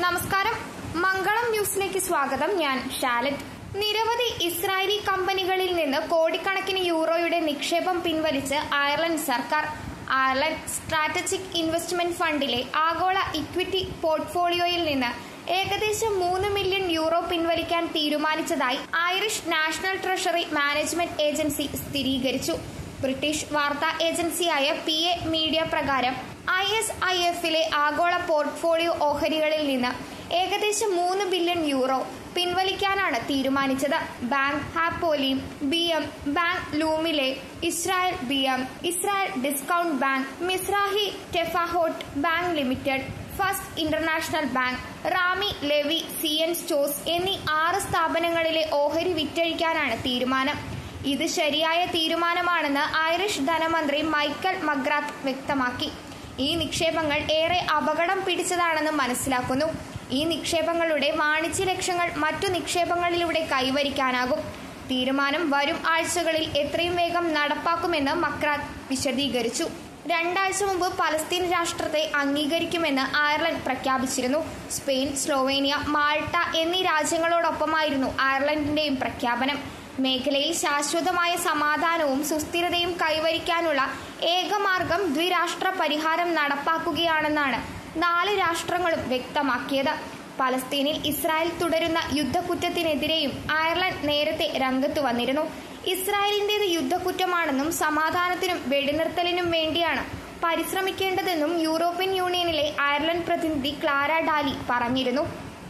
നമസ്കാരം മംഗളം ന്യൂസിലേക്ക് സ്വാഗതം ഞാൻ ഷാലറ്റ് നിരവധി ഇസ്രായേലി കമ്പനികളിൽ നിന്ന് കോടിക്കണക്കിന് യൂറോയുടെ നിക്ഷേപം പിൻവലിച്ച് അയർലൻഡ് സർക്കാർ അയർലൻഡ് സ്ട്രാറ്റജിക് ഇൻവെസ്റ്റ്മെന്റ് ഫണ്ടിലെ ആഗോള ഇക്വിറ്റി പോർട്ട്ഫോളിയോയിൽ നിന്ന് ഏകദേശം മൂന്ന് മില്യൺ യൂറോ പിൻവലിക്കാൻ തീരുമാനിച്ചതായി Irish national treasury management agency സ്ഥിരീകരിച്ചു ബ്രിട്ടീഷ് വാർത്താ ഏജൻസിയായ പി എ മീഡിയ പ്രകാരം ഐ എസ് ഐ എഫിലെ ആഗോള പോർട്ട്ഫോളിയോ ഓഹരികളിൽ നിന്ന് ഏകദേശം മൂന്ന് ബില്യൺ യൂറോ പിൻവലിക്കാനാണ് തീരുമാനിച്ചത് ബാങ്ക് ഹാപ്പോലിയും ബി എം ബാങ്ക് ലൂമിലെ Israel B M Israel discount bank Mizrahi Tefahot bank limited first international bank Rami Levi C N stores എന്നീ ആറ് സ്ഥാപനങ്ങളിലെ ഓഹരി വിറ്റഴിക്കാനാണ് തീരുമാനം ഇത് ശരിയായ തീരുമാനമാണെന്ന് ഐറിഷ് ധനമന്ത്രി മൈക്കൽ മഗ്രാത്ത് വ്യക്തമാക്കി ഈ നിക്ഷേപങ്ങൾ ഏറെ അപകടം പിടിച്ചതാണെന്ന് മനസ്സിലാക്കുന്നു ഈ നിക്ഷേപങ്ങളുടെ വാണിജ്യ ലക്ഷ്യങ്ങൾ മറ്റു നിക്ഷേപങ്ങളിലൂടെ കൈവരിക്കാനാകും തീരുമാനം വരും ആഴ്ചകളിൽ എത്രയും വേഗം നടപ്പാക്കുമെന്ന് മക്രാത്ത് വിശദീകരിച്ചു രണ്ടാഴ്ച മുമ്പ് പലസ്തീൻ രാഷ്ട്രത്തെ അംഗീകരിക്കുമെന്ന് അയർലൻഡ് പ്രഖ്യാപിച്ചിരുന്നു സ്പെയിൻ സ്ലോവേനിയ മാൾട്ട എന്നീ രാജ്യങ്ങളോടൊപ്പമായിരുന്നു അയർലൻഡിന്റെയും പ്രഖ്യാപനം മേഖലയിൽ ശാശ്വതമായ സമാധാനവും സുസ്ഥിരതയും കൈവരിക്കാനുള്ള ഏകമാർഗം ദ്വിരാഷ്ട്ര പരിഹാരം നടപ്പാക്കുകയാണെന്നാണ് നാല് രാഷ്ട്രങ്ങളും വ്യക്തമാക്കിയത് പലസ്തീനിൽ ഇസ്രായേൽ തുടരുന്ന യുദ്ധക്കുറ്റത്തിനെതിരെയും അയർലൻഡ് നേരത്തെ രംഗത്ത് വന്നിരുന്നു ഇസ്രായേലിന്റേത് യുദ്ധക്കുറ്റമാണെന്നും സമാധാനത്തിനും വെടിനിർത്തലിനും വേണ്ടിയാണ് പരിശ്രമിക്കേണ്ടതെന്നും യൂറോപ്യൻ യൂണിയനിലെ അയർലൻഡ് പ്രതിനിധി ക്ലാര ഡാലി പറഞ്ഞിരുന്നു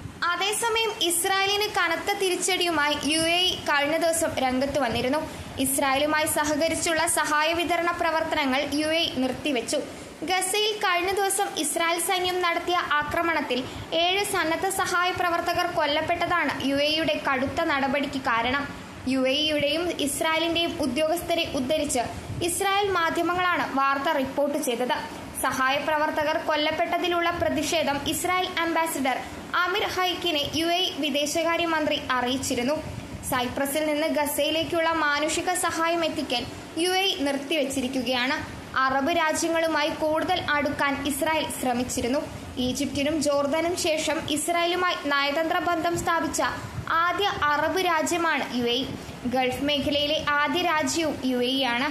അതേസമയം ഇസ്രായേലിന് കനത്ത തിരിച്ചടിയുമായി യു എ ഇ കഴിഞ്ഞ ദിവസം രംഗത്ത് വന്നിരുന്നു ഇസ്രായേലുമായി സഹകരിച്ചുള്ള സഹായ വിതരണ പ്രവർത്തനങ്ങൾ യു എ ഇ നിർത്തിവെച്ചു ഗസയിൽ കഴിഞ്ഞ ദിവസം ഇസ്രായേൽ സൈന്യം നടത്തിയ ആക്രമണത്തിൽ ഏഴ് സന്നദ്ധ സഹായ പ്രവർത്തകർ കൊല്ലപ്പെട്ടതാണ് യു എയുടെ കടുത്ത നടപടിക്ക് കാരണം യു എയുടെയും ഇസ്രായേലിന്റെയും ഉദ്യോഗസ്ഥരെ ഉദ്ധരിച്ച് ഇസ്രായേൽ മാധ്യമങ്ങളാണ് വാർത്ത റിപ്പോർട്ട് ചെയ്തത് സഹായ പ്രവർത്തകർ കൊല്ലപ്പെട്ടതിലുള്ള പ്രതിഷേധം ഇസ്രായേൽ അംബാസിഡർ അമിർ ഹൈക്കിനെ യു എ വിദേശകാര്യമന്ത്രി അറിയിച്ചിരുന്നു സൈപ്രസിൽ നിന്ന് ഗസയിലേക്കുള്ള മാനുഷിക സഹായം എത്തിക്കാൻ യു എ നിർത്തിവച്ചിരിക്കുകയാണ് അറബ് രാജ്യങ്ങളുമായി കൂടുതൽ അടുക്കാൻ ഇസ്രായേൽ ശ്രമിച്ചിരുന്നു ഈജിപ്തിനും ജോർദനും ശേഷം ഇസ്രായേലുമായി നയതന്ത്ര ബന്ധം സ്ഥാപിച്ച ആദ്യ അറബ് രാജ്യമാണ് യു എ ഗൾഫ് മേഖലയിലെ ആദ്യ രാജ്യവും യു എ ആണ്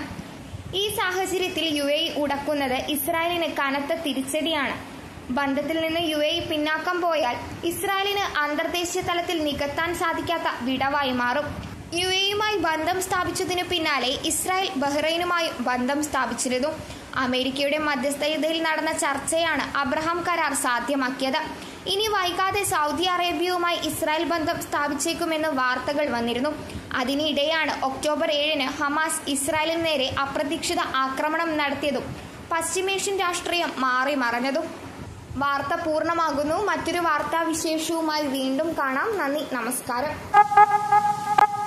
ഈ സാഹചര്യത്തിൽ യു എ ഉടക്കുന്നത് ഇസ്രായേലിന് കനത്ത തിരിച്ചടിയാണ് ബന്ധത്തിൽ നിന്ന് യു എ പിന്നാക്കം പോയാൽ ഇസ്രായേലിന് അന്തർദേശീയ തലത്തിൽ നികത്താൻ സാധിക്കാത്ത വിടവായി മാറും യു എയുമായി ബന്ധം സ്ഥാപിച്ചതിനു പിന്നാലെ ഇസ്രായേൽ ബഹ്റൈനുമായും ബന്ധം സ്ഥാപിച്ചിരുന്നു അമേരിക്കയുടെ മധ്യസ്ഥതയിൽ നടന്ന ചർച്ചയാണ് അബ്രഹാം കരാർ സാധ്യമാക്കിയത് ഇനി വൈകാതെ സൗദി അറേബ്യയുമായി ഇസ്രായേൽ ബന്ധം സ്ഥാപിച്ചേക്കുമെന്ന് വാർത്തകൾ വന്നിരുന്നു അതിനിടെയാണ് ഒക്ടോബർ ഏഴിന് ഹമാസ് ഇസ്രായേലിന് നേരെ അപ്രതീക്ഷിത ആക്രമണം നടത്തിയതും പശ്ചിമേഷ്യൻ രാഷ്ട്രീയം മാറി മറഞ്ഞതും വാർത്ത പൂർണ്ണമാകുന്നു മറ്റൊരു വാർത്താ വിശേഷവുമായി വീണ്ടും കാണാം നന്ദി നമസ്കാരം